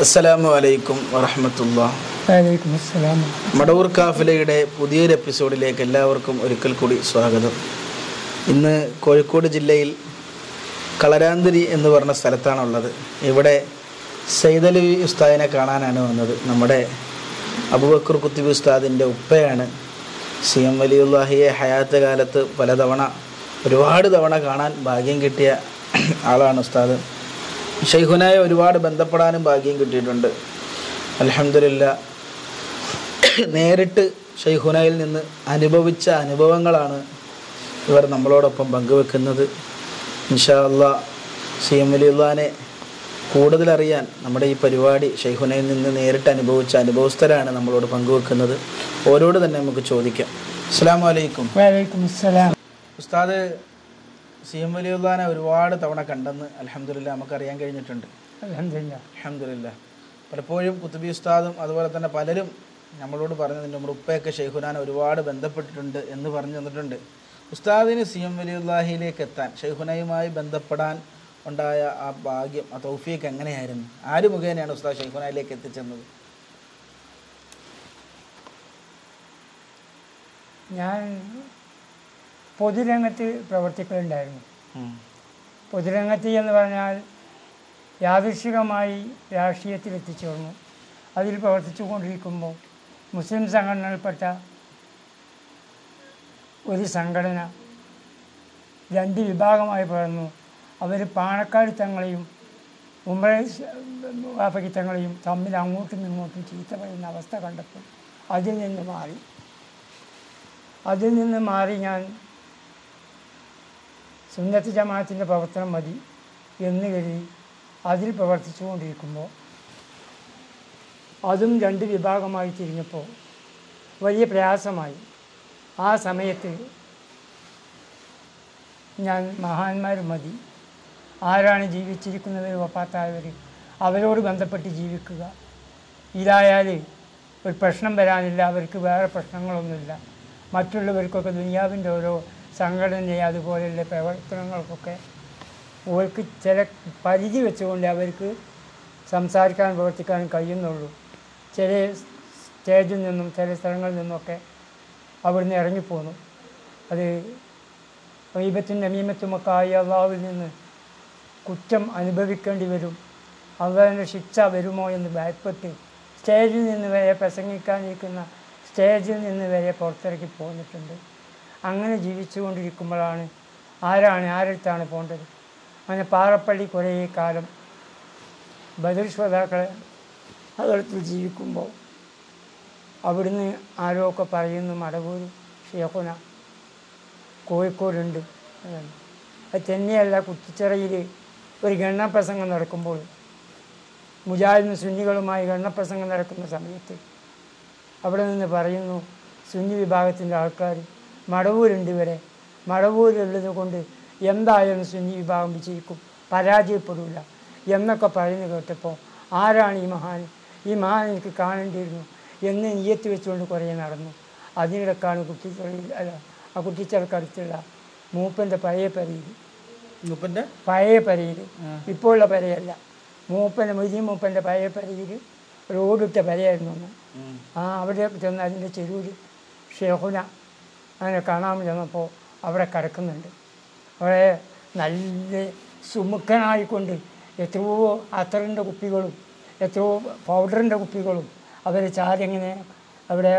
അസ്സലാമു അലൈക്കും വറഹമത്തുള്ള വലൈക്കും അസ്സലാം മടവൂർ കാഫിലയുടെ പുതിയൊരു എപ്പിസോഡിലേക്ക് എല്ലാവർക്കും ഒരിക്കൽ കൂടി സ്വാഗതം ഇന്ന് കോഴിക്കോട് ജില്ലയിൽ കളരാന്തിരി എന്ന് പറഞ്ഞ സ്ഥലത്താണുള്ളത് ഇവിടെ സൈദലി ഉസ്താദിനെ കാണാനാണ് വന്നത് നമ്മുടെ അബുബക്കർ കുത്തിബി ഉസ്താദിൻ്റെ ഉപ്പയാണ് സി എം വലിയുല്ലാഹിയെ ഹയാത്ത് കാലത്ത് പലതവണ ഒരുപാട് തവണ കാണാൻ ഭാഗ്യം കിട്ടിയ ആളാണ് ഉസ്താദ് ഷെയ്ഖുനായ ഒരുപാട് ബന്ധപ്പെടാനും ഭാഗ്യം കിട്ടിയിട്ടുണ്ട് അലഹമില്ല നേരിട്ട് ഷെയ്ഖുനയിൽ നിന്ന് അനുഭവിച്ച അനുഭവങ്ങളാണ് ഇവർ നമ്മളോടൊപ്പം പങ്കുവെക്കുന്നത് ഇൻഷാ അള്ളാ സി എം വലിയുള്ളാനെ കൂടുതലറിയാൻ നമ്മുടെ ഈ പരിപാടി ഷെയ്ഖുനയിൽ നിന്ന് നേരിട്ട് അനുഭവിച്ച അനുഭവസ്ഥരാണ് നമ്മളോട് പങ്കുവെക്കുന്നത് ഓരോട് തന്നെ നമുക്ക് ചോദിക്കാം അസ്സാം വലൈക്കും വലൈക്കും അസ്സലാം ഉസ്താദ് സി എം വലിയുള്ളാനെ ഒരുപാട് തവണ കണ്ടെന്ന് അലഹമില്ല നമുക്കറിയാൻ കഴിഞ്ഞിട്ടുണ്ട് അലഹമില്ല അലഹമില്ല പലപ്പോഴും കുത്തുബി ഉസ്താദും അതുപോലെ തന്നെ പലരും നമ്മളോട് പറഞ്ഞതിൻ്റെ നമ്മുടെ ഉപ്പയൊക്കെ ഷെയ്ഖുനാൻ ഒരുപാട് ബന്ധപ്പെട്ടിട്ടുണ്ട് എന്ന് പറഞ്ഞു തന്നിട്ടുണ്ട് ഉസ്താദിന് സി എം വലിയുല്ലാഹിയിലേക്ക് എത്താൻ ഷെയ്ഖുനയുമായി ബന്ധപ്പെടാൻ ഉണ്ടായ ആ ഭാഗ്യം ആ തൗഫീഖ് എങ്ങനെയായിരുന്നു ആര് മുഖേനയാണ് ഉസ്താദ് ഷെയ്ഖുനയിലേക്ക് എത്തിച്ചെന്നത് ഞാൻ പൊതുരംഗത്ത് പ്രവർത്തിക്കലുണ്ടായിരുന്നു പൊതുരംഗത്ത് എന്ന് പറഞ്ഞാൽ യാദൃശികമായി രാഷ്ട്രീയത്തിൽ എത്തിച്ചേർന്നു അതിൽ പ്രവർത്തിച്ചു കൊണ്ടിരിക്കുമ്പോൾ മുസ്ലിം സംഘടനയിൽപ്പെട്ട ഒരു സംഘടന രണ്ട് വിഭാഗമായി പിറന്നു അവർ പാണക്കാട് തങ്ങളെയും ഉമ്ര വാഫക്കി തങ്ങളെയും തമ്മിൽ അങ്ങോട്ടും ഇങ്ങോട്ടും ചീത്ത പറയുന്ന അവസ്ഥ കണ്ടപ്പോൾ അതിൽ നിന്ന് മാറി അതിൽ നിന്ന് മാറി ഞാൻ സുന്നത്ത് ജമാഅത്തിൻ്റെ പ്രവർത്തനം മതി എന്ന് കരുതി അതിൽ പ്രവർത്തിച്ചു കൊണ്ടിരിക്കുമ്പോൾ അതും രണ്ട് വിഭാഗമായി തിരിഞ്ഞപ്പോൾ വലിയ പ്രയാസമായി ആ സമയത്ത് ഞാൻ മഹാന്മാർ മതി ആരാണ് ജീവിച്ചിരിക്കുന്നവർ വപ്പാത്തായവർ അവരോട് ബന്ധപ്പെട്ട് ജീവിക്കുക ഇതായാൽ ഒരു പ്രശ്നം വരാനില്ല അവർക്ക് വേറെ പ്രശ്നങ്ങളൊന്നുമില്ല മറ്റുള്ളവർക്കൊക്കെ ദുനിയാവിൻ്റെ ഓരോ സംഘടനയെ അതുപോലെയുള്ള പ്രവർത്തനങ്ങൾക്കൊക്കെ അവർക്ക് ചില പരിധി വെച്ചുകൊണ്ട് അവർക്ക് സംസാരിക്കാനും പ്രവർത്തിക്കാനും കഴിയുന്നുള്ളൂ ചില സ്റ്റേജിൽ നിന്നും ചില സ്ഥലങ്ങളിൽ നിന്നൊക്കെ അവിടുന്ന് ഇറങ്ങിപ്പോന്നു അത് റീബത്തും നമീമത്തുമൊക്കെ ആയി അള്ളാഹുവിൽ നിന്ന് കുറ്റം അനുഭവിക്കേണ്ടി വരും അള്ളാഹിൻ്റെ ശിക്ഷ വരുമോ എന്ന് ഭയപ്പെട്ട് സ്റ്റേജിൽ നിന്ന് വരെ പ്രസംഗിക്കാനിരിക്കുന്ന സ്റ്റേജിൽ നിന്ന് വരെ പുറത്തിറക്കി പോന്നിട്ടുണ്ട് അങ്ങനെ ജീവിച്ചുകൊണ്ടിരിക്കുമ്പോഴാണ് ആരാണ് ആരടുത്താണ് പോകേണ്ടത് അങ്ങനെ പാറപ്പള്ളി കുറേ കാലം ബദർ ശ്രോതാക്കളെ അതടുത്ത് ജീവിക്കുമ്പോൾ അവിടുന്ന് ആരോ ഒക്കെ പറയുന്നു മടവൂർ ഷേഖുന കോഴിക്കോടുണ്ട് എന്നാണ്. അത് തന്നെയല്ല കുറ്റിച്ചിറയിൽ ഒരു ഗണ്ണപ്രസംഗം നടക്കുമ്പോൾ മുജാഹിദ് സുന്നികളുമായി ഗണ്ണപ്രസംഗം നടക്കുന്ന സമയത്ത് അവിടെ നിന്ന് പറയുന്നു സുന്നി വിഭാഗത്തിൻ്റെ ആൾക്കാർ മടവൂരുണ്ട് ഇവരെ മടവൂരുള്ളത് കൊണ്ട് എന്തായാലും സുന്നി വിഭാഗം വിജയിക്കും പരാജയപ്പെടില്ല എന്നൊക്കെ പറയുന്നു കേട്ടപ്പോൾ ആരാണ് ഈ മഹാൻ ഈ മഹാൻ എനിക്ക് കാണേണ്ടിയിരുന്നു എന്ന് നീയത്ത് വെച്ചുകൊണ്ട് കുറേ നടന്നു അതിനിടക്കാണ് കുട്ടിച്ചെറിയിൽ അല്ല ആ കുട്ടിച്ചെറുക്കടുത്തുള്ള മൂപ്പൻ്റെ പഴയ പെരയിൽ മുപ്പൻ്റെ പഴയ പെരയിൽ ഇപ്പോഴുള്ള പെരയല്ല മൂപ്പൻ്റെ മൊയ്തീൻ മൂപ്പൻ്റെ പഴയ പെരയിൽ റോഡിട്ട പെരയായിരുന്നു ഒന്ന് ആ അവിടെ ചെന്ന് അതിൻ്റെ ചെരുവിൽ ഷെഹുന അങ്ങനെ കാണാൻ ചെന്നപ്പോൾ അവിടെ കിടക്കുന്നുണ്ട് അവിടെ നല്ല സുമുഖനായിക്കൊണ്ട് എത്രയോ അത്തറിൻ്റെ കുപ്പികളും എത്രയോ പൗഡറിൻ്റെ കുപ്പികളും അവർ ചാരിങ്ങനെ അവിടെ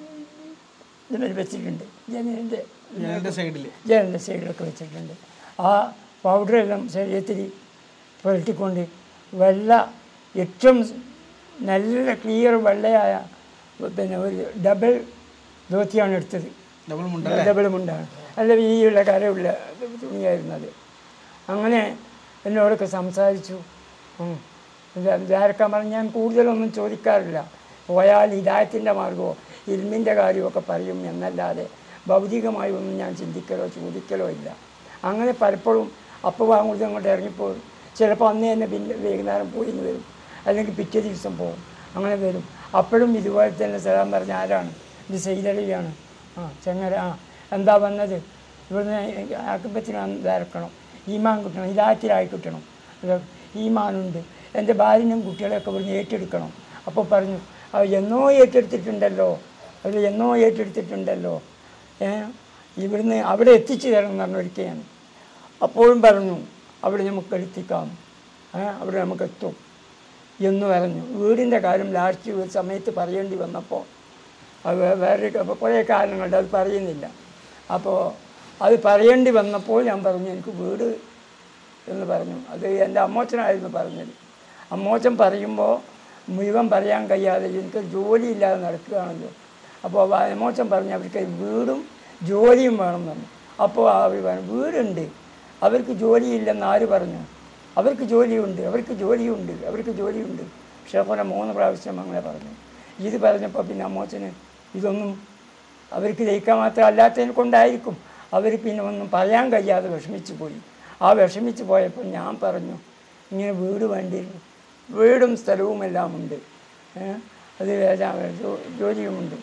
ഇതിൽ വെച്ചിട്ടുണ്ട് ജനലിൻ്റെ ഞങ്ങളുടെ സൈഡിൽ ജനലിൻ്റെ സൈഡിലൊക്കെ വെച്ചിട്ടുണ്ട് ആ പൗഡറെല്ലാം ശരീരത്തിൽ പുരട്ടിക്കൊണ്ട് വെള്ള ഏറ്റവും നല്ല ക്ലിയർ വെള്ളയായ പിന്നെ ഒരു ഡബിൾ ധോത്തിയാണ് എടുത്തത് ഡബിൾ മുണ്ട ഡബിൾ മുണ്ടാണ് നല്ല വീതിയുള്ള കരയുള്ള തുണിയായിരുന്നു അത് അങ്ങനെ എന്നോടൊക്കെ സംസാരിച്ചു ഉം. ഇത് ദ്വാരക്കാൻ പറഞ്ഞ് ഞാൻ കൂടുതലൊന്നും ചോദിക്കാറില്ല പോയാൽ ഹിദായത്തിൻ്റെ മാർഗമോ ഇൽമിൻ്റെ കാര്യമൊക്കെ പറയും എന്നല്ലാതെ ഭൗതികമായി ഒന്നും ഞാൻ ചിന്തിക്കലോ ചോദിക്കലോ ഇല്ല അങ്ങനെ പലപ്പോഴും അപ്പോൾ വാങ്ങുന്നത് അങ്ങോട്ട് ഇറങ്ങിപ്പോകും ചിലപ്പോൾ അന്ന് തന്നെ പിന്നെ വൈകുന്നേരം പോയി എന്ന് വരും അല്ലെങ്കിൽ പിറ്റേ ദിവസം പോകും അങ്ങനെ വരും അപ്പോഴും ഇതുപോലെ തന്നെ സലാം പറഞ്ഞ ആരാണ് ഇത് സെയ്തലിയാണ് ആ ചെങ്ങര ആ എന്താ വന്നത് ഇവിടുന്ന് ആക്കുമ്പത്തിന് ഇതാക്കണം ഈമാൻ കിട്ടണം ഹിദായത്തിലായി കിട്ടണം അത് ഈമാനുണ്ട് എൻ്റെ ഭാര്യനും കുട്ടികളെയൊക്കെ ഇവിടുന്ന് ഏറ്റെടുക്കണം അപ്പോൾ പറഞ്ഞു അത് എന്നോ ഏറ്റെടുത്തിട്ടുണ്ടല്ലോ അത് എന്നോ ഏറ്റെടുത്തിട്ടുണ്ടല്ലോ ഏ ഇവിടുന്ന് അവിടെ എത്തിച്ചു തരണം എന്ന് പറഞ്ഞൊരിക്കലാണ് അപ്പോഴും പറഞ്ഞു അവിടെ നമുക്ക് എത്തിക്കാം ഏ അവിടെ നമുക്ക് എത്തും എന്ന് പറഞ്ഞു വീടിൻ്റെ കാര്യം ലാസ്റ്റ് ഒരു സമയത്ത് പറയേണ്ടി വന്നപ്പോൾ അത് വേ- വേറെ അപ്പോൾ കുറേ കാരണങ്ങളുണ്ട് അത് പറയുന്നില്ല അപ്പോൾ അത് പറയേണ്ടി വന്നപ്പോൾ ഞാൻ പറഞ്ഞു എനിക്ക് വീട് എന്ന് പറഞ്ഞു അത് എൻ്റെ അമ്മോച്ചനായിരുന്നു പറഞ്ഞത് അമ്മോച്ചൻ പറയുമ്പോൾ മുഴുവൻ പറയാൻ കഴിയാതെ എനിക്ക് ജോലിയില്ലാതെ നടക്കുകയാണല്ലോ അപ്പോൾ അമ്മോച്ചൻ പറഞ്ഞു അവർക്ക് വീടും ജോലിയും വേണം പറഞ്ഞു അപ്പോൾ അവർ പറഞ്ഞു വീടുണ്ട് അവർക്ക് ജോലിയില്ലെന്ന് ആര് പറഞ്ഞു അവർക്ക് ജോലിയുണ്ട് അവർക്ക് ജോലിയുണ്ട് അവർക്ക് ജോലിയുണ്ട് ഷെഫോനെ മൂന്ന് പ്രാവശ്യം അങ്ങനെ പറഞ്ഞു ഇത് പറഞ്ഞപ്പോൾ പിന്നെ അമ്മോച്ചന് ഇതൊന്നും അവർക്ക് ജയിക്കാൻ മാത്രം അല്ലാത്തതിനെ കൊണ്ടായിരിക്കും അവർ പിന്നെ ഒന്നും പറയാൻ കഴിയാതെ വിഷമിച്ചു പോയി ആ വിഷമിച്ച് പോയപ്പോൾ ഞാൻ പറഞ്ഞു ഇങ്ങനെ വീട് വേണ്ടിയിരുന്നു വീടും സ്ഥലവും എല്ലാം ഉണ്ട് ഏ? അത് വേദ- ജോ- ജോലിയുമുണ്ട്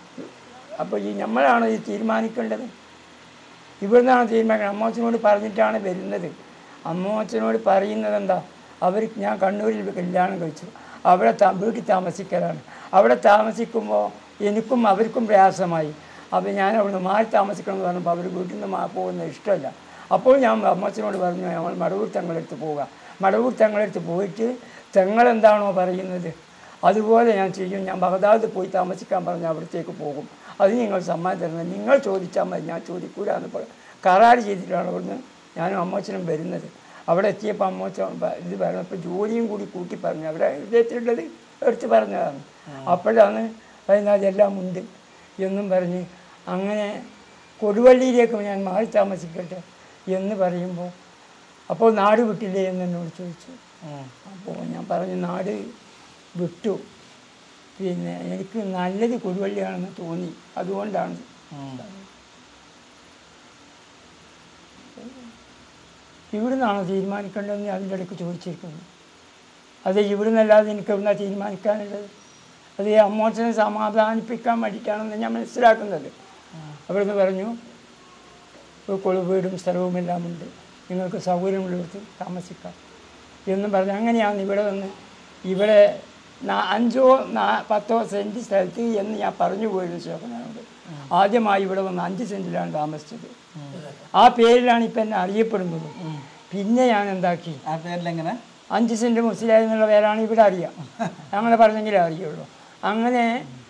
അപ്പോൾ ഈ നമ്മളാണ് ഇത് തീരുമാനിക്കേണ്ടത് ഇവിടുന്നാണ് തീരുമാനിക്കുന്നത് അമ്മോച്ചനോട് പറഞ്ഞിട്ടാണ് വരുന്നത് അമ്മോച്ചനോട് പറയുന്നത് എന്താ അവർ ഞാൻ കണ്ണൂരിൽ കല്യാണം കഴിച്ചു അവിടെ താ വീട്ടിൽ താമസിക്കലാണ് അവിടെ താമസിക്കുമ്പോൾ എനിക്കും അവർക്കും പ്രയാസമായി അപ്പോൾ ഞാൻ അവിടുന്ന് മാറി താമസിക്കണം എന്ന് പറഞ്ഞപ്പോൾ അവർ വീട്ടിൽ നിന്ന് മാ പോകുന്നത് ഇഷ്ടമല്ല അപ്പോൾ ഞാൻ അമ്മച്ചനോട് പറഞ്ഞു നമ്മൾ മടവൂർ തങ്ങളെടുത്ത് പോവുക മടവൂർ തങ്ങളെടുത്ത് പോയിട്ട് തെങ്ങളെന്താണോ പറയുന്നത് അതുപോലെ ഞാൻ ചെയ്യും ഞാൻ ബഗദാദ് പോയി താമസിക്കാൻ പറഞ്ഞ് അവിടത്തേക്ക് പോകും അത് നിങ്ങൾ സമ്മാനം തരുന്നത് നിങ്ങൾ ചോദിച്ചാൽ മതി ഞാൻ ചോദിക്കൂല എന്ന് പറ കരാർ ചെയ്തിട്ടാണ് അവിടുന്ന് ഞാനും അമ്മച്ചനും വരുന്നത് അവിടെ എത്തിയപ്പോൾ അമ്മച്ച ഇത് പറഞ്ഞപ്പോൾ ജോലിയും കൂടി കൂട്ടി പറഞ്ഞു അവിടെ വിജയത്തിലുള്ളത് എടുത്ത് പറഞ്ഞതാണ് അപ്പോഴാണ് പറയുന്നത് അതെല്ലാം ഉണ്ട് എന്നും പറഞ്ഞ് അങ്ങനെ കൊടുവള്ളിയിലേക്ക് ഞാൻ മാറി താമസിക്കട്ടെ എന്ന് പറയുമ്പോൾ അപ്പോൾ നാട് വിട്ടില്ലേ എന്ന് എന്നോട് ചോദിച്ചു അപ്പോൾ ഞാൻ പറഞ്ഞു നാട് വിട്ടു പിന്നെ എനിക്ക് നല്ലത് കൊടുവള്ളിയാണെന്ന് തോന്നി അതുകൊണ്ടാണ് ഇവിടുന്നാണോ തീരുമാനിക്കേണ്ടതെന്ന് അതിൻ്റെ ഇടയ്ക്ക് ചോദിച്ചിരിക്കുന്നു അത് ഇവിടുന്നല്ലാതെ എനിക്ക് എവിടുന്നാണ് തീരുമാനിക്കാനുള്ളത് അത് ഈ അമ്മോച്ചനെ സമാധാനിപ്പിക്കാൻ വേണ്ടിയിട്ടാണെന്ന് ഞാൻ മനസ്സിലാക്കുന്നത് അവിടുന്ന് പറഞ്ഞു ഒരു കൊളു വീടും സ്ഥലവും എല്ലാം ഉണ്ട് നിങ്ങൾക്ക് സൗകര്യമുള്ളിടത്ത് താമസിക്കാം എന്നും പറഞ്ഞു അങ്ങനെയാണ് ഇവിടെ വന്ന് ഇവിടെ നാ- അഞ്ചോ നാ പത്തോ സെൻറ്റ് സ്ഥലത്ത് എന്ന് ഞാൻ പറഞ്ഞു പോയിരുന്നു ശോഭനോട് ആദ്യമായി ഇവിടെ വന്ന് അഞ്ച് സെൻറ്റിലാണ് താമസിച്ചത് ആ പേരിലാണ് ഇപ്പം എന്നെ അറിയപ്പെടുന്നത് പിന്നെ ഞാൻ എന്താക്കി ആ പേരിലെങ്ങനെ അഞ്ച് സെൻറ്റ് മുസ്ലിം എന്നുള്ള പേരാണ് ഇവിടെ അറിയാം അങ്ങനെ പറഞ്ഞെങ്കിലേ അറിയുള്ളൂ അങ്ങനെ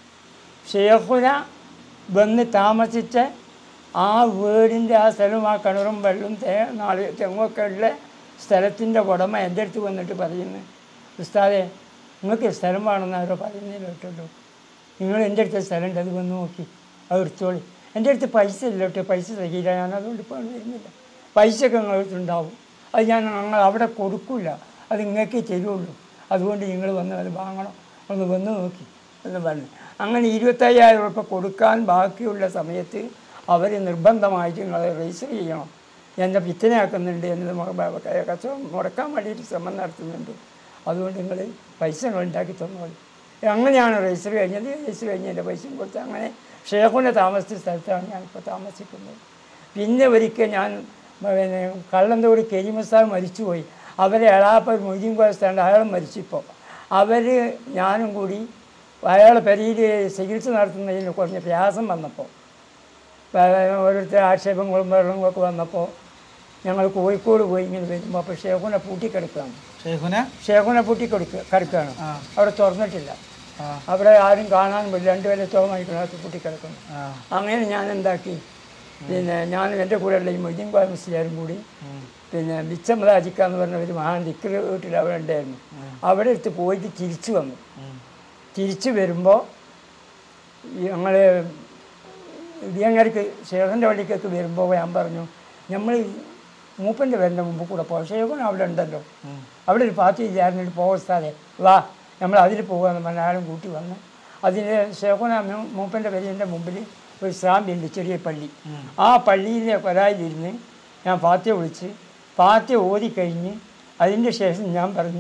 ഷേഖുന വന്ന് താമസിച്ച ആ വീടിൻ്റെ ആ സ്ഥലവും ആ കിണറും വെള്ളം തേ നാളെ തെങ്ങൊക്കെ ഉള്ള സ്ഥലത്തിൻ്റെ ഉടമ എൻ്റെ അടുത്ത് വന്നിട്ട് പറയുന്നു ഉസ്താദെ നിങ്ങൾക്ക് സ്ഥലം വേണമെന്ന് ആരോ പറയുന്നില്ല കേട്ടോ നിങ്ങൾ എൻ്റെ അടുത്ത് സ്ഥലം ഉണ്ട് അത് വന്ന് നോക്കി അത് എടുത്തോളി എൻ്റെ അടുത്ത് പൈസ ഇല്ല കേട്ടോ പൈസ തികയില്ല ഞാൻ അതുകൊണ്ട് ഇപ്പോൾ വരുന്നില്ല പൈസയൊക്കെ നിങ്ങളുടെ അടുത്തുണ്ടാവും അത് ഞാൻ ഞങ്ങൾ അവിടെ കൊടുക്കില്ല അത് ഇങ്ങേക്കേ തരുള്ളൂ അതുകൊണ്ട് നിങ്ങൾ വന്ന് അത് വാങ്ങണം ഒന്ന് വന്ന് നോക്കി എന്ന് പറഞ്ഞു അങ്ങനെ ഇരുപത്തയ്യായിരം ഉറുപ്പ കൊടുക്കാൻ ബാക്കിയുള്ള സമയത്ത് അവർ നിർബന്ധമായിട്ട് നിങ്ങൾ രജിസ്റ്റർ ചെയ്യണം എന്നെ പിത്തനയാക്കുന്നുണ്ട് എന്നത് മു- ബ- ബ- കച്ചവടം മുടക്കാൻ വേണ്ടിയിട്ട് ശ്രമം നടത്തുന്നുണ്ട് അതുകൊണ്ട് നിങ്ങൾ പൈസ നിങ്ങൾ ഉണ്ടാക്കി തന്നോളി അങ്ങനെയാണ് രജിസ്റ്റർ കഴിഞ്ഞത് രജിസ്റ്റർ കഴിഞ്ഞ് എൻ്റെ പൈസയും കൊടുത്ത് അങ്ങനെ ഷേഖുനെ താമസിച്ച സ്ഥലത്താണ് ഞാനിപ്പോൾ താമസിക്കുന്നത് പിന്നെ ഒരിക്കൽ ഞാൻ പിന്നെ കള്ളന്തോട് കെരിമസാർ മരിച്ചുപോയി അവരെ എളാപ്പ മൊയ്തീൻ കോയസ്ഥാണ്ട് അയാൾ മരിച്ചിപ്പോൾ അവർ ഞാനും കൂടി അയാളെ പെരിയിൽ ചികിത്സ നടത്തുന്നതിന് കുറഞ്ഞ പ്രയാസം വന്നപ്പോൾ ഓരോരുത്തർ ആക്ഷേപങ്ങളും വെള്ളങ്ങളൊക്കെ വന്നപ്പോൾ ഞങ്ങൾ കോഴിക്കോട് പോയി ഇങ്ങനെ വരുമ്പോൾ അപ്പോൾ ഷേഖുനെ പൂട്ടിക്കിടക്കുകയാണ് ഷെയ്ഖുന ഷേഖുനെ പൂട്ടിക്കിടക്കുക കിടക്കുകയാണ് ആ. അവിടെ തുറന്നിട്ടില്ല ആ അവിടെ ആരും കാണാൻ പറ്റില്ല രണ്ടുപേരെ മണിക്കൂറിനകത്ത് പൂട്ടിക്കിടക്കുന്നു ആ അങ്ങനെ ഞാൻ എന്താക്കി പിന്നെ ഞാൻ എൻ്റെ കൂടെയുള്ള ഈ മൊയ്തീൻ കോയ മുസ്ലിയാരും കൂടി പിന്നെ ബിച്ചമദാജിക്ക എന്ന് പറഞ്ഞ ഒരു മഹാൻ ദിക്കർ വീട്ടിൽ അവിടെ ഉണ്ടായിരുന്നു അവിടെ അടുത്ത് പോയിട്ട് തിരിച്ചു വന്നു തിരിച്ചു വരുമ്പോൾ ഞങ്ങൾ ഇടിയങ്ങരക്ക് ഷേഖൻ്റെ വള്ളിക്കൊക്കെ വരുമ്പോൾ ഞാൻ പറഞ്ഞു നമ്മൾ മൂപ്പൻ്റെ പേരിൻ്റെ മുമ്പ് കൂടെ പോകാം ഷേഖൻ അവിടെ ഉണ്ടല്ലോ അവിടെ ഒരു പാർട്ടി ഇല്ലായിരുന്നിട്ട് പോകാതെ വാ നമ്മൾ അതിൽ പോകാമെന്ന് പറഞ്ഞ ആളും കൂട്ടി വന്ന് അതിന് ഷേഖന മൂപ്പൻ്റെ പേരിൻ്റെ മുമ്പിൽ ഒരു സ്രാമ്പിയുണ്ട് ചെറിയ പള്ളി ആ പള്ളിയിലെ കൊലായിലിരുന്ന് ഞാൻ പാത്യ വിളിച്ച് പാത്യ ഓതിക്കഴിഞ്ഞ് അതിൻ്റെ ശേഷം ഞാൻ പറഞ്ഞു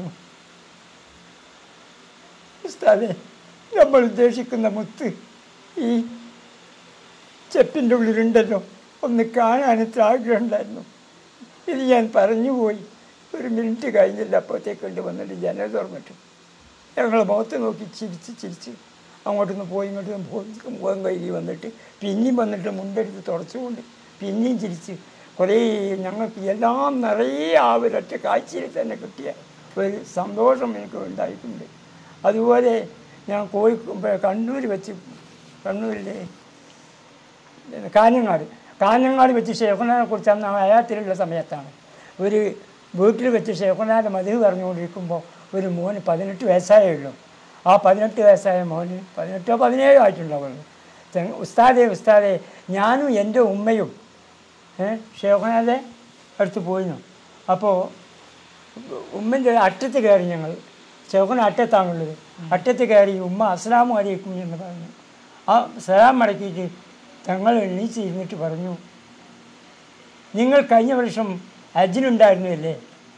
ഉസ്താദേ നമ്മൾ ഉദ്ദേശിക്കുന്ന മുത്ത് ഈ ചെപ്പിൻ്റെ ഉള്ളിലുണ്ടല്ലോ ഒന്ന് കാണാൻ ഇത്ര ആഗ്രഹം ഉണ്ടായിരുന്നു ഇത് ഞാൻ പറഞ്ഞുപോയി ഒരു മിനിറ്റ് കഴിഞ്ഞില്ല അപ്പോഴത്തേക്ക് കൊണ്ട് വന്നിട്ട് ജനൽ തുറന്നിട്ട് ഞങ്ങൾ മുഖത്ത് നോക്കി ചിരിച്ച് ചിരിച്ച് അങ്ങോട്ടൊന്ന് പോയി ഇങ്ങോട്ടൊന്ന് പോയി മുഖം കഴുകി വന്നിട്ട് പിന്നെയും വന്നിട്ട് മുണ്ടെടുത്ത് തുടച്ചുകൊണ്ട് പിന്നെയും ചിരിച്ച് കുറേ ഞങ്ങൾക്ക് എല്ലാം നിറയെ ആ ഒരൊറ്റ കാഴ്ചയിൽ തന്നെ കിട്ടിയ ഒരു സന്തോഷം എനിക്ക് ഉണ്ടായിട്ടുണ്ട് അതുപോലെ ഞാൻ കോഴി കണ്ണൂർ വെച്ച് കണ്ണൂരിലെ കാഞ്ഞങ്ങാട് കാഞ്ഞങ്ങാട് വെച്ച് ഷെയ്ഖുനാനെ കുറിച്ച് അന്ന് അയാത്തിലുള്ള സമയത്താണ് ഒരു വീട്ടിൽ വെച്ച് ഷെയ്ഖുനാൻ്റെ മതിവ് പറഞ്ഞുകൊണ്ടിരിക്കുമ്പോൾ ഒരു മോന് പതിനെട്ട് വയസ്സായേ ഉള്ളൂ ആ പതിനെട്ട് വയസ്സായ മോന് പതിനെട്ടോ പതിനേഴോ ആയിട്ടുണ്ടാവുള്ളൂ തെങ്ങ് ഉസ്താദെ ഉസ്താദെ ഞാനും എൻ്റെ ഉമ്മയും ഷെയ്ഖുനാൻ്റെ അടുത്ത് പോയിരുന്നു അപ്പോൾ ഉമ്മൻ്റെ അറ്റത്ത് കയറി ഞങ്ങൾ ചെറുക്കൻ അറ്റത്താണുള്ളത് അറ്റത്ത് കയറി ഉമ്മ അസ്സലാമു അലൈക്കും എന്ന് പറഞ്ഞു ആ സലാം മടക്കിയിട്ട് തങ്ങൾ എണീച്ച് ഇരുന്നിട്ട് പറഞ്ഞു നിങ്ങൾ കഴിഞ്ഞ വർഷം ഹജ്ജിനുണ്ടായിരുന്നില്ലേ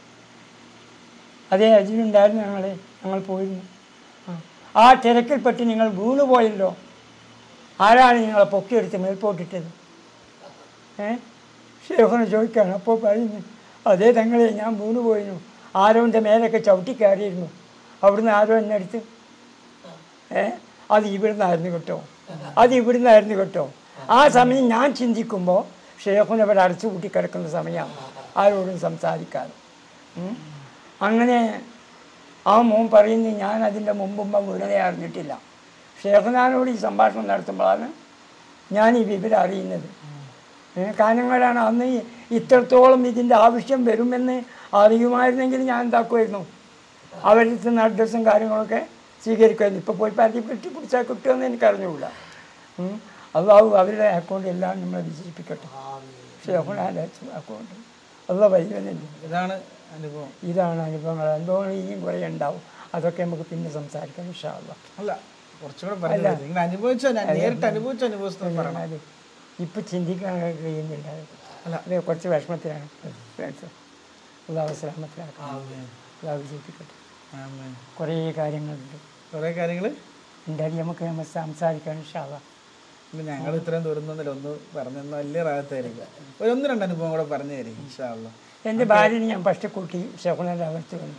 അതേ ഹജ്ജിനുണ്ടായിരുന്നു ഞങ്ങളെ ഞങ്ങൾ പോയിരുന്നു ആ. ആ തിരക്കിൽപ്പെട്ട് നിങ്ങൾ വീണു പോയല്ലോ ആരാണ് നിങ്ങളെ പൊക്കിയെടുത്ത് മേൽപോട്ടിട്ടത് ഏ ഷേഖിനെ ചോദിക്കുകയാണ് അപ്പോൾ പറയുന്നു അതേ തങ്ങളെ ഞാൻ വീണു പോയിരുന്നു ആരോൻ്റെ മേലൊക്കെ ചവിട്ടി കയറിയിരുന്നു അവിടുന്ന് ആരോ എന്നെ അടുത്ത് ഏ അത് ഇവിടുന്നായിരുന്നു കേട്ടോ അത് ഇവിടുന്നായിരുന്നു കേട്ടോ ആ സമയം ഞാൻ ചിന്തിക്കുമ്പോൾ ഷേഖുൻ അവിടെ അടച്ചു കൂട്ടി കിടക്കുന്ന സമയമാണ് ആരോടും സംസാരിക്കാതെ ഉം. അങ്ങനെ ആ മോൻ പറയുന്നത് ഞാൻ അതിൻ്റെ മുമ്പുമ്പ വീണനെ അറിഞ്ഞിട്ടില്ല ഷേഖുനാനോട് ഈ സംഭാഷണം നടത്തുമ്പോഴാണ് ഞാൻ ഈ വിവരം അറിയുന്നത് ഏ, കാഞ്ഞങ്ങാടാണ് അന്ന് ഈ ഇത്രത്തോളം ഇതിൻ്റെ ആവശ്യം വരുമെന്ന് അറിയുമായിരുന്നെങ്കിൽ ഞാൻ എന്താക്കുമായിരുന്നു അവരുടെ നിന്ന് അഡ്രസ്സും കാര്യങ്ങളൊക്കെ സ്വീകരിക്കുമായിരുന്നു ഇപ്പോൾ പോയി പരത്തി കെട്ടി പിടിച്ചാൽ കിട്ടുമെന്ന് എനിക്ക് അറിഞ്ഞുകൂടാ ഉം. അള്ളാഹു അവരുടെ അക്കൗണ്ട് എല്ലാം നമ്മളെ വിജയിപ്പിക്കട്ടെ ഷെഹുനാൻ്റെ അക്കൗണ്ട് അള്ള വൈകുന്നില്ല ഇതാണ് അനുഭവം ഇതാണ് അനുഭവങ്ങൾ അനുഭവങ്ങൾ ഇനിയും കുറേ ഉണ്ടാവും അതൊക്കെ നമുക്ക് പിന്നെ സംസാരിക്കാം ഇൻഷാല്ല അല്ല കുറച്ചുകൂടെ പറഞ്ഞു നിങ്ങൾ അനുഭവിച്ച നേരിട്ട് അനുഭവിച്ച അനുഭവസ്ഥ പറയണം അത് ഇപ്പം ചിന്തിക്കാൻ കഴിയുന്നില്ല അല്ല. അത് കുറച്ച് വിഷമത്തിലാണ് ഫ്രണ്ട്സ് അള്ളാഹു സലാമത്തിലാക്കാം അള്ളാഹു വിജയിപ്പിക്കട്ടെ ആമേൻ. കുറേ കാര്യങ്ങളുണ്ട് കുറേ കാര്യങ്ങൾ ഉണ്ടായി നമുക്ക് നമ്മൾ സംസാരിക്കാൻ ഇൻഷാല്ല ഇപ്പം ഞങ്ങൾ ഇത്രയും ദൂരം നിന്നില്ല ഒന്ന് പറഞ്ഞൊന്നും വലിയ റാഹത്തായിരിക്കും ഒരു ഒന്ന് രണ്ട് അനുഭവം കൂടെ പറഞ്ഞു തരും ഇൻഷാല്ല എൻ്റെ ഭാര്യനെ ഞാൻ പഷ്ടക്കൂട്ടി ഷെഹുനാൻ്റെ അകത്ത് വന്നു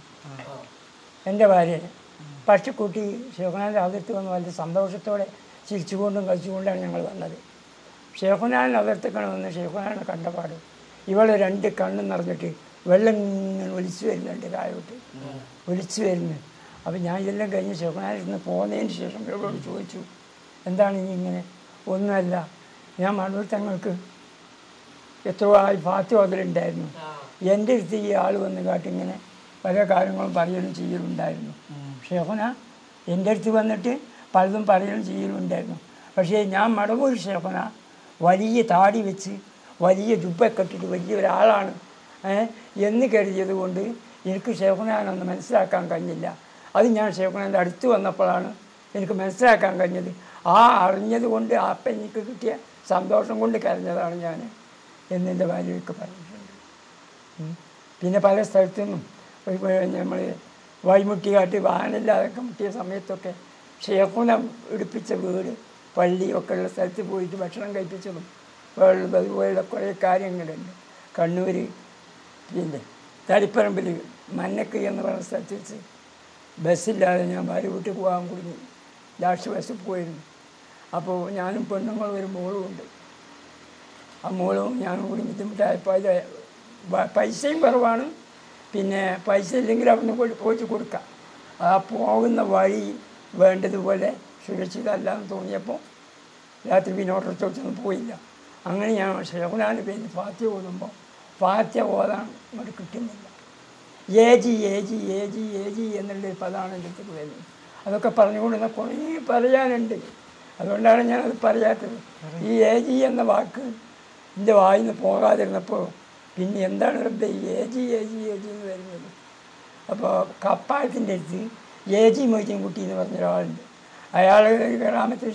എൻ്റെ ഭാര്യനെ പഷ്ടക്കൂട്ടി ഷെഹുനാൻ്റെ അകത്ത് വന്ന് വലിയ സന്തോഷത്തോടെ ചിരിച്ചുകൊണ്ടും കളിച്ചുകൊണ്ടാണ് ഞങ്ങൾ വന്നത് ഷെഹുനാൻ അകത്തേക്കാണ് വന്ന് ഷെഹുനാനെ കണ്ടപാട് ഇവളെ രണ്ട് കണ്ണും നിറഞ്ഞിട്ട് വെള്ളം ഇങ്ങനെ ഒലിച്ചു വരുന്നുണ്ട് കായോട്ട് ഒലിച്ചു വരുന്നു അപ്പം ഞാൻ ഇതെല്ലാം കഴിഞ്ഞ് ഷെഹുനാനിൽ നിന്ന് പോകുന്നതിന് ശേഷം ഇവളോട് ചോദിച്ചു എന്താണ് ഇനി ഇങ്ങനെ ഒന്നുമല്ല ഞാൻ മണ്ണൂർ തങ്ങൾക്ക് എത്രയോ ആയി ഫാത്തി ഓതലുണ്ടായിരുന്നു എൻ്റെ അടുത്ത് ഈ ആൾ വന്ന് കാട്ടിങ്ങനെ പല കാര്യങ്ങളും പറയലും ചെയ്യലും ഉണ്ടായിരുന്നു ഷെഹുന എൻ്റെ അടുത്ത് വന്നിട്ട് പലതും പറയലും ചെയ്യലും ഉണ്ടായിരുന്നു പക്ഷേ ഞാൻ മടവൂർ ഷെഹുന വലിയ താടി വെച്ച് വലിയ ജുബ്ബൊക്കെ ഇട്ടിട്ട് വലിയ ഒരാളാണ് ഏ, എന്ന് കരുതിയത് കൊണ്ട് എനിക്ക് ഷെഹുനാനൊന്ന് മനസ്സിലാക്കാൻ കഴിഞ്ഞില്ല അത് ഞാൻ ഷെഹുനാൻ്റെ അടുത്ത് വന്നപ്പോഴാണ് എനിക്ക് മനസ്സിലാക്കാൻ കഴിഞ്ഞത് ആ അറിഞ്ഞത് കൊണ്ട് ആ അപ്പം എനിക്ക് കിട്ടിയ സന്തോഷം കൊണ്ട് കരഞ്ഞതാണ് ഞാൻ എന്നെൻ്റെ ഭാര്യയൊക്കെ പറഞ്ഞിട്ടുണ്ട് ഉം. പിന്നെ പല സ്ഥലത്തു നിന്നും നമ്മൾ വൈമുട്ടികാട്ടി വാഹനമില്ലാതൊക്കെ മുട്ടിയ സമയത്തൊക്കെ ഷേഖുന എടുപ്പിച്ച വീട് പള്ളി ഒക്കെ ഉള്ള സ്ഥലത്ത് പോയിട്ട് ഭക്ഷണം കഴിപ്പിച്ചതും വേളും അതുപോലുള്ള കുറേ കാര്യങ്ങളുണ്ട് കണ്ണൂർ പിന്നെ തളിപ്പറമ്പിൽ മന്നക്ക് എന്ന് പറയുന്ന സ്ഥലത്ത് വെച്ച് ബസ്സില്ലാതെ ഞാൻ ഭാര്യ വീട്ടിൽ പോകാൻ കുടുങ്ങി ലാസ്റ്റ് ബസ്സിൽ പോയിരുന്നു അപ്പോൾ ഞാനും പെണ്ണുങ്ങളും ഒരു മോളും ഉണ്ട് ആ മോളും ഞാനും കൂടി ബുദ്ധിമുട്ടായപ്പോൾ അത് വ- പൈസയും കുറവാണ് പിന്നെ പൈസ ഇല്ലെങ്കിൽ അവിടുന്ന് പോയി പോയിട്ട് കൊടുക്കാം ആ പോകുന്ന വഴി വേണ്ടതുപോലെ സുരക്ഷിതമല്ലാന്ന് തോന്നിയപ്പോൾ രാത്രി പിന്നെ ഓട്ടോ വെച്ചൊന്നും പോയില്ല അങ്ങനെ ഞാൻ ഷെഹുനാൻ്റെ പേരിൽ ഫാത്യ ഓതുമ്പോൾ ഫാത്യ ഓതാൻ അങ്ങോട്ട് കിട്ടുന്നില്ല ഏ ജി ഏ ജി ഏ ജി ഏ ജി എന്നുള്ളൊരു പദമാണ് എൻ്റെ അടുത്ത് വരുന്നത് അതൊക്കെ പറഞ്ഞുകൊണ്ട് കുറേ പറയാനുണ്ട് അതുകൊണ്ടാണ് ഞാനത് പറയാത്തത് ഈ എ ജി എന്ന വാക്ക് എൻ്റെ വായിൽ നിന്ന് പോകാതിരുന്നപ്പോൾ പിന്നെ എന്താണ് റബ്ബെ ഈ A G A G A G എന്ന് വരുന്നത് അപ്പോൾ കപ്പായത്തിൻ്റെ അടുത്ത് എ ജി മൊയ്തീൻ കുട്ടി എന്ന് പറഞ്ഞ ഒരാളുണ്ട് അയാൾ ഗ്രാമത്തിൽ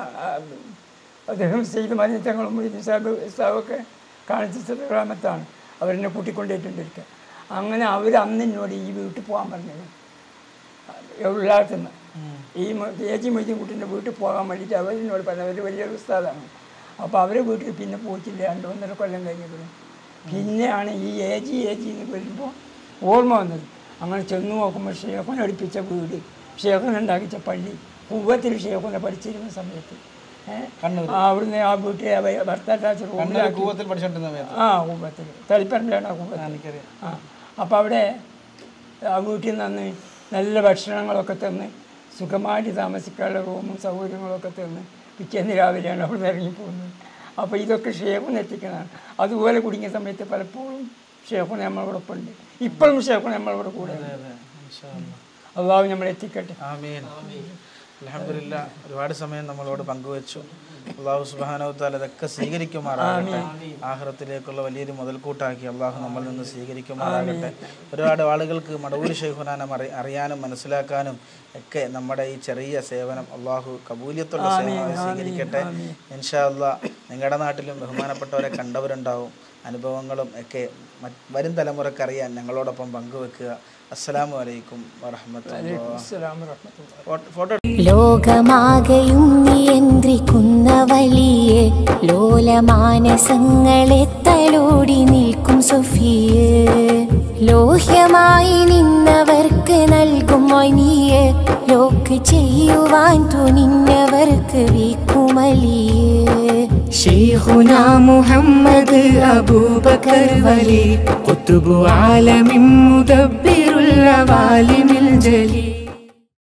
അദ്ദേഹം ചെയ്ത് മനിത്തങ്ങളും മൊയ്തീൻ സാഹിബ് സാബൊക്കെ കാണിച്ച ഗ്രാമത്താണ് അവരെന്നെ കൂട്ടിക്കൊണ്ടേറ്റുണ്ടിരിക്കുക അങ്ങനെ അവർ അന്ന് എന്നോട് ഈ വീട്ടിൽ പോകാൻ പറഞ്ഞത് ഉള്ളാത്തുനിന്ന് ഈ ചേച്ചി മൊയ്തീൻ കുട്ടീൻ്റെ വീട്ടിൽ പോകാൻ വേണ്ടിയിട്ട് അവരെന്നോട് പറഞ്ഞു അവർ വലിയൊരു ഉസ്താദാണ് അപ്പോൾ അവരെ വീട്ടിൽ പിന്നെ പോയിട്ടില്ല രണ്ട് ഒന്നര കൊല്ലം കഴിഞ്ഞപ്പോൾ പിന്നെയാണ് ഈ എ ജി എ ജി എന്ന് വരുമ്പോൾ ഓർമ്മ വന്നത് അങ്ങനെ ചെന്ന് നോക്കുമ്പോൾ ഷേഖുൻ അടുപ്പിച്ച വീട് ഷേഖുൻ ഉണ്ടാക്കിച്ച പള്ളി പൂവത്തിൽ ഷേഖുനെ പഠിച്ചിരുന്ന സമയത്ത് ഏഹ് കണ്ണൂർ ആ അവിടുന്ന് ആ വീട്ടിൽ ഭർത്താറ്റാച്ച കണ്ണൂർ റൂമിലാക്കി കൂവത്തിൽ പഠിച്ചോണ്ടിരുന്ന സമയത്ത് ആ കൂപ്പത്തിൽ തളിപ്പറമ്പിലാണ് ആ കൂപ്പത്തിൽ എനിക്കറിയാം ആ അപ്പോൾ അവിടെ ആ വീട്ടിൽ നിന്ന് നല്ല ഭക്ഷണങ്ങളൊക്കെ തന്ന് സുഖമായിട്ട് താമസിക്കാനുള്ള റൂമും സൗകര്യങ്ങളൊക്കെ തന്ന് പിറ്റേന്ന് രാവിലെയാണ് അവിടെ നിന്ന് ഇറങ്ങിപ്പോകുന്നത് അപ്പോൾ ഇതൊക്കെ ഷേഖുൻ എത്തിക്കുന്നതാണ് അതുപോലെ കുടുങ്ങിയ സമയത്ത് പലപ്പോഴും ഷേഖുൻ നമ്മളോടൊപ്പം ഉണ്ട് ഇപ്പോഴും ഷേഖുൻ നമ്മളോട് കൂടെ ഉണ്ട്. അതെ ഇൻഷാ അല്ലാ. അള്ളാഹു നമ്മളെ എത്തിക്കട്ടെ ആമീൻ അൽഹംദുലില്ലാ ഒരുപാട് സമയം നമ്മളോട് പങ്കുവച്ചു അള്ളാഹു സുബാനവത്താൽ ഇതൊക്കെ സ്വീകരിക്കുമാറാകട്ടെ ആഹ്റത്തിലേക്കുള്ള വലിയൊരു മുതൽക്കൂട്ടാക്കി അള്ളാഹു നമ്മളിൽ നിന്ന് സ്വീകരിക്കുമാറാകട്ടെ ഒരുപാട് ആളുകൾക്ക് മടവൂർ ഷെയ്ഖുനാനം അറി അറിയാനും മനസ്സിലാക്കാനും ഒക്കെ നമ്മുടെ ഈ ചെറിയ സേവനം അള്ളാഹു കബൂലിയത്തുള്ള സേവനമായി സ്വീകരിക്കട്ടെ ഇൻഷാ അല്ലാ നിങ്ങളുടെ നാട്ടിലും ബഹുമാനപ്പെട്ടവരെ കണ്ടവരുണ്ടാവും അനുഭവങ്ങളും ഒക്കെ മറ്റ് വരും തലമുറക്ക് അറിയാൻ ഞങ്ങളോടൊപ്പം പങ്കുവെക്കുക അസ്സലാമു അലൈക്കും വറഹമത്തുള്ള അസ്സലാമു റഹ്മത്തുള്ളാഹി ഫോട്ടോ ലോകമാകെയും നിയന്ത്രിക്കുന്ന വലിയ ലോലമാനസങ്ങളെ തലോടി നിൽക്കും സൊഫിയ ലോഹ്യമായി നിന്നവർക്ക് നൽകും മനിയ ലോക്ക് ചെയ്യുവാൻ തുനിഞ്ഞവർക്ക് വീക്കുമലിയ شيخنا محمد أبو بكر ولي قطب عالم مدبر العوالم الجليل